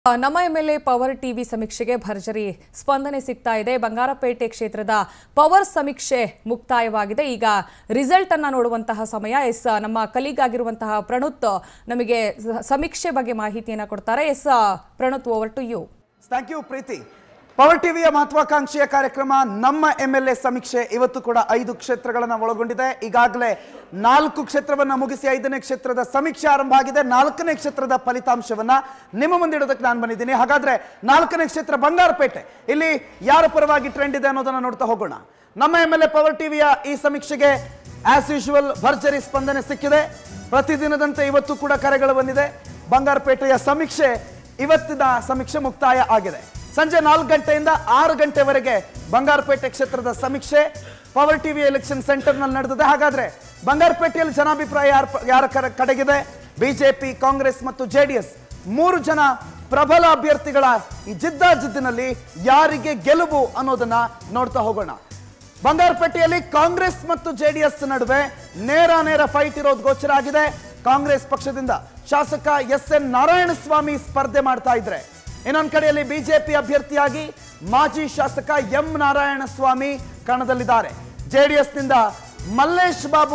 ನಮ್ಮ MLA power TV ಸಮೀಕ್ಷೆಗೆ ಭರ್ಜರಿ ಸ್ಪಂದನೆ ಸಿಗ್ತಾ ಇದೆ ಬಂಗಾರಪೇಟೆ ಕ್ಷೇತ್ರದ ಪವರ್ ಸಮೀಕ್ಷೆ ಮುಕ್ತಾಯವಾಗಿದೆ ಈಗ ರಿಸಲ್ಟ್ ಅನ್ನ ನೋಡುವಂತಹ ಸಮಯ ಎಸ್ ನಮ್ಮ ಕಲೀಗ್ ಆಗಿರುವಂತಹ ಪ್ರಣುತ್ ನಮಗೆ ಸ- ಸಮೀಕ್ಷೆ ಬಗ್ಗೆ ಮಾಹಿತಿಯನ್ನ ಕೊಡ್ತಾರೆ yes Pranuth over to you thank you Preethi power ಟಿವಿಯ ಮಹತ್ವಾಕಾಂಕ್ಷೆಯ ಕಾರ್ಯಕ್ರಮ ನಮ್ಮ ಎಂ ಎಲ್ ಎ ಸಮೀಕ್ಷೆ ಇವತ್ತು ಕೂಡ ಐದು ಕ್ಷೇತ್ರಗಳನ್ನು ಒಳಗೊಂಡಿದೆ ಈಗಾಗಲೇ ನಾಲ್ಕು ಕ್ಷೇತ್ರವನ್ನ ಮುಗಿಸಿ ಐದನೇ ಕ್ಷೇತ್ರದ ಸಮೀಕ್ಷೆ ಆರಂಭ ಆಗಿದೆ ನಾಲ್ಕನೇ ಕ್ಷೇತ್ರದ ಫಲಿತಾಂಶವನ್ನ ನಿಮ್ಮ ಮುಂದೆ ಇಡೋದಕ್ಕೆ ನಾನು ಬಂದಿದ್ದೀನಿ ಹಾಗಾದ್ರೆ ನಾಲ್ಕನೇ ಕ್ಷೇತ್ರ ಬಂಗಾರಪೇಟೆ ಇಲ್ಲಿ ಯಾರ ಪರವಾಗಿ ಟ್ರೆಂಡ್ ಇದೆ ಅನ್ನೋದನ್ನ ನೋಡ್ತಾ ಹೋಗೋಣ ನಮ್ಮ ಎಂ ಎಲ್ ಎ ಪವರ್ ಟಿವಿಯ ಈ ಸಮೀಕ್ಷೆಗೆ ಆಸ್ ಯೂಶುವಲ್ ಭರ್ಜರಿ ಸ್ಪಂದನೆ ಸಿಕ್ಕಿದೆ ಪ್ರತಿದಿನದಂತೆ ಇವತ್ತು ಕೂಡ ಕರೆಗಳು ಬಂದಿದೆ ಬಂಗಾರಪೇಟೆಯ ಸಮೀಕ್ಷೆ ಇವತ್ತಿನ ಸಮೀಕ್ಷೆ ಮುಕ್ತಾಯ ಆಗಿದೆ ಸಂಜೆ ನಾಲ್ಕು ಗಂಟೆಯಿಂದ ಆರು ಗಂಟೆವರೆಗೆ ಬಂಗಾರಪೇಟೆ ಕ್ಷೇತ್ರದ ಸಮೀಕ್ಷೆ ಪವರ್ ಟಿವಿ ಎಲೆಕ್ಷನ್ ಸೆಂಟರ್ನಲ್ಲಿ ನಡೆದಿದೆ ಹಾಗಾದ್ರೆ ಬಂಗಾರಪೇಟೆಯಲ್ಲಿ ಜನಾಭಿಪ್ರಾಯ ಯಾರ ಯಾರ ಕರ- ಕಡೆಗಿದೆ ಬಿಜೆಪಿ ಕಾಂಗ್ರೆಸ್ ಮತ್ತು ಜೆಡಿಎಸ್ ಮೂರು ಜನ ಪ್ರಬಲ ಅಭ್ಯರ್ಥಿಗಳ ಈ ಜಿದ್ದಾಜಿದ್ದಿನಲ್ಲಿ ಯಾರಿಗೆ ಗೆಲುವು ಅನ್ನೋದನ್ನ ನೋಡ್ತಾ ಹೋಗೋಣ ಬಂಗಾರಪೇಟೆಯಲ್ಲಿ ಕಾಂಗ್ರೆಸ್ ಮತ್ತು ಜೆಡಿಎಸ್ ನಡುವೆ ನೇರ ನೇರ ಫೈಟ್ ಇರೋದು ಗೋಚರ ಆಗಿದೆ ಕಾಂಗ್ರೆಸ್ ಪಕ್ಷದಿಂದ ಶಾಸಕ ಎಸ್ ಎನ್ ನಾರಾಯಣಸ್ವಾಮಿ ಸ್ಪರ್ಧೆ ಮಾಡ್ತಾ ಇದ್ರೆ ಇನ್ನೊಂದ್ ಕಡೆಯಲ್ಲಿ ಬಿಜೆಪಿ ಅಭ್ಯರ್ಥಿಯಾಗಿ ಮಾಜಿ ಶಾಸಕ ಎಂ ನಾರಾಯಣಸ್ವಾಮಿ ಕಣದಲ್ಲಿದ್ದಾರೆ ಜೆಡಿಎಸ್ ನಿಂದ ಮಲ್ಲೇಶ್ ಬಾಬು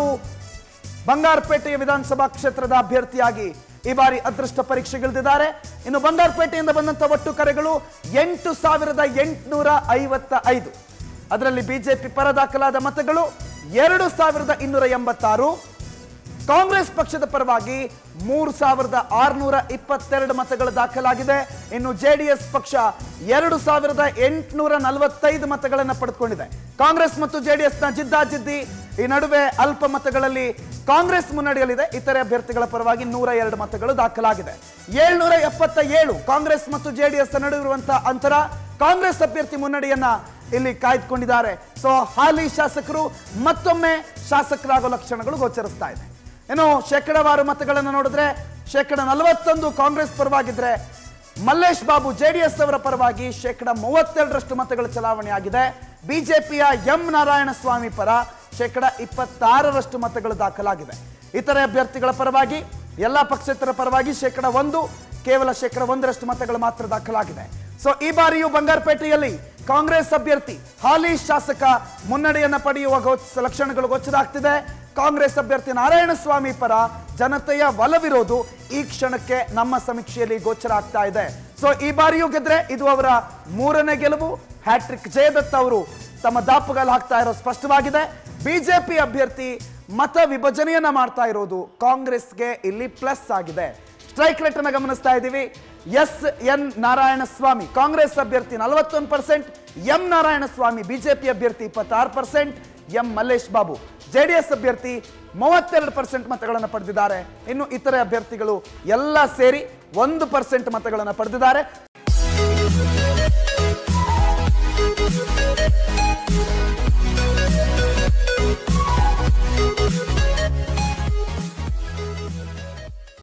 ಬಂಗಾರಪೇಟೆಯ ವಿಧಾನಸಭಾ ಕ್ಷೇತ್ರದ ಅಭ್ಯರ್ಥಿಯಾಗಿ ಈ ಬಾರಿ ಅದೃಷ್ಟ ಪರೀಕ್ಷೆಗಿಳಿದಿದ್ದಾರೆ ಇನ್ನು ಬಂಗಾರಪೇಟೆಯಿಂದ ಬಂದಂತ ಒಟ್ಟು ಕರೆಗಳು ಎಂಟು ಸಾವಿರದ ಎಂಟುನೂರ ಐವತ್ತ ಐದು ಅದರಲ್ಲಿ ಬಿಜೆಪಿ ಪರ ದಾಖಲಾದ ಮತಗಳು ಎರಡು ಸಾವಿರದ ಇನ್ನೂರ ಎಂಬತ್ತಾರು ಕಾಂಗ್ರೆಸ್ ಪಕ್ಷದ ಪರವಾಗಿ ಮೂರು ಸಾವಿರದ ಆರುನೂರ ಇಪ್ಪತ್ತೆರಡು ಮತಗಳು ದಾಖಲಾಗಿದೆ ಇನ್ನು ಜೆಡಿಎಸ್ ಪಕ್ಷ ಎರಡು ಸಾವಿರದ ಎಂಟುನೂರ ನಲವತ್ತೈದು ಮತಗಳನ್ನು ಪಡೆದುಕೊಂಡಿದೆ ಕಾಂಗ್ರೆಸ್ ಮತ್ತು ಜೆಡಿಎಸ್ ನ ಜಿದ್ದಾಜಿದ್ದಿ ಈ ನಡುವೆ ಅಲ್ಪ ಮತಗಳಲ್ಲಿ ಕಾಂಗ್ರೆಸ್ ಮುನ್ನಡೆಯಲ್ಲಿದೆ ಇತರೆ ಅಭ್ಯರ್ಥಿಗಳ ಪರವಾಗಿ ನೂರ ಎರಡು ಮತಗಳು ದಾಖಲಾಗಿದೆ ಏಳ್ನೂರ ಎಪ್ಪತ್ತ ಏಳು ಕಾಂಗ್ರೆಸ್ ಮತ್ತು ಜೆಡಿಎಸ್ ನಡುವೆ ಇರುವಂತಹ ಅಂತರ ಕಾಂಗ್ರೆಸ್ ಅಭ್ಯರ್ಥಿ ಮುನ್ನಡೆಯನ್ನ ಇಲ್ಲಿ ಕಾಯ್ದುಕೊಂಡಿದ್ದಾರೆ ಸೊ ಹಾಲಿ ಶಾಸಕರು ಮತ್ತೊಮ್ಮೆ ಶಾಸಕರಾಗೋ ಲಕ್ಷಣಗಳು ಗೋಚರಿಸ್ತಾ ಇದೆ ಇನ್ನು ಶೇಕಡವಾರು ಮತಗಳನ್ನು ನೋಡಿದ್ರೆ ಶೇಕಡ ನಲವತ್ತೊಂದು ಕಾಂಗ್ರೆಸ್ ಪರವಾಗಿದ್ರೆ ಮಲ್ಲೇಶ್ ಬಾಬು ಜೆಡಿಎಸ್ ಅವರ ಪರವಾಗಿ ಶೇಕಡ ಮೂವತ್ತೆರಡರಷ್ಟು ಮತಗಳು ಚಲಾವಣೆ ಆಗಿದೆ ಬಿಜೆಪಿಯ ಎಂ ನಾರಾಯಣಸ್ವಾಮಿ ಪರ ಶೇಕಡ ಇಪ್ಪತ್ತಾರರಷ್ಟು ಮತಗಳು ದಾಖಲಾಗಿದೆ ಇತರೆ ಅಭ್ಯರ್ಥಿಗಳ ಪರವಾಗಿ ಎಲ್ಲಾ ಪಕ್ಷೇತರ ಪರವಾಗಿ ಶೇಕಡ ಒಂದು ಕೇವಲ ಶೇಕಡ ಒಂದರಷ್ಟು ಮತಗಳು ಮಾತ್ರ ದಾಖಲಾಗಿದೆ ಸೊ ಈ ಬಾರಿಯೂ ಬಂಗಾರಪೇಟೆಯಲ್ಲಿ ಕಾಂಗ್ರೆಸ್ ಅಭ್ಯರ್ಥಿ ಹಾಲಿ ಶಾಸಕ ಮುನ್ನಡೆಯನ್ನ ಪಡೆಯುವ ಗೋಚ ಲಕ್ಷಣಗಳು ಗೋಚರ ಆಗ್ತಿದೆ ಕಾಂಗ್ರೆಸ್ ಅಭ್ಯರ್ಥಿ ನಾರಾಯಣಸ್ವಾಮಿ ಪರ ಜನತೆಯ ಒಲವಿರೋದು ಈ ಕ್ಷಣಕ್ಕೆ ನಮ್ಮ ಸಮೀಕ್ಷೆಯಲ್ಲಿ ಗೋಚರ ಆಗ್ತಾ ಇದೆ ಸೊ ಈ ಬಾರಿಯೂ ಗೆದ್ರೆ ಇದು ಅವರ ಮೂರನೇ ಗೆಲುವು ಹ್ಯಾಟ್ರಿಕ್ ಜಯದತ್ ಅವರು ತಮ್ಮ ದಾಪುಗಾಲು ಹಾಕ್ತಾ ಇರೋ ಸ್ಪಷ್ಟವಾಗಿದೆ ಬಿಜೆಪಿ ಅಭ್ಯರ್ಥಿ ಮತ ವಿಭಜನೆಯನ್ನ ಮಾಡ್ತಾ ಇರೋದು ಕಾಂಗ್ರೆಸ್ಗೆ ಇಲ್ಲಿ ಪ್ಲಸ್ ಆಗಿದೆ ಸ್ಟ್ರೈಕ್ ರೇಟ್ ಅನ್ನ ಗಮನಿಸ್ತಾ ಇದ್ದೀವಿ ಎಸ್ ಎನ್ ನಾರಾಯಣಸ್ವಾಮಿ ಕಾಂಗ್ರೆಸ್ ಅಭ್ಯರ್ಥಿ ನಲವತ್ತೊಂದು ಪರ್ಸೆಂಟ್ ಎಂ ನಾರಾಯಣಸ್ವಾಮಿ ಬಿಜೆಪಿ ಅಭ್ಯರ್ಥಿ ಇಪ್ಪತ್ತಾರು percent M Mallesh Babu JDS ಅಭ್ಯರ್ಥಿ ಮೂವತ್ತೆರಡು ಪರ್ಸೆಂಟ್ ಮತಗಳನ್ನು ಪಡೆದಿದ್ದಾರೆ ಇನ್ನು ಇತರೆ ಅಭ್ಯರ್ಥಿಗಳು ಎಲ್ಲ ಸೇರಿ ಒಂದು ಪರ್ಸೆಂಟ್ ಮತಗಳನ್ನು ಪಡೆದಿದ್ದಾರೆ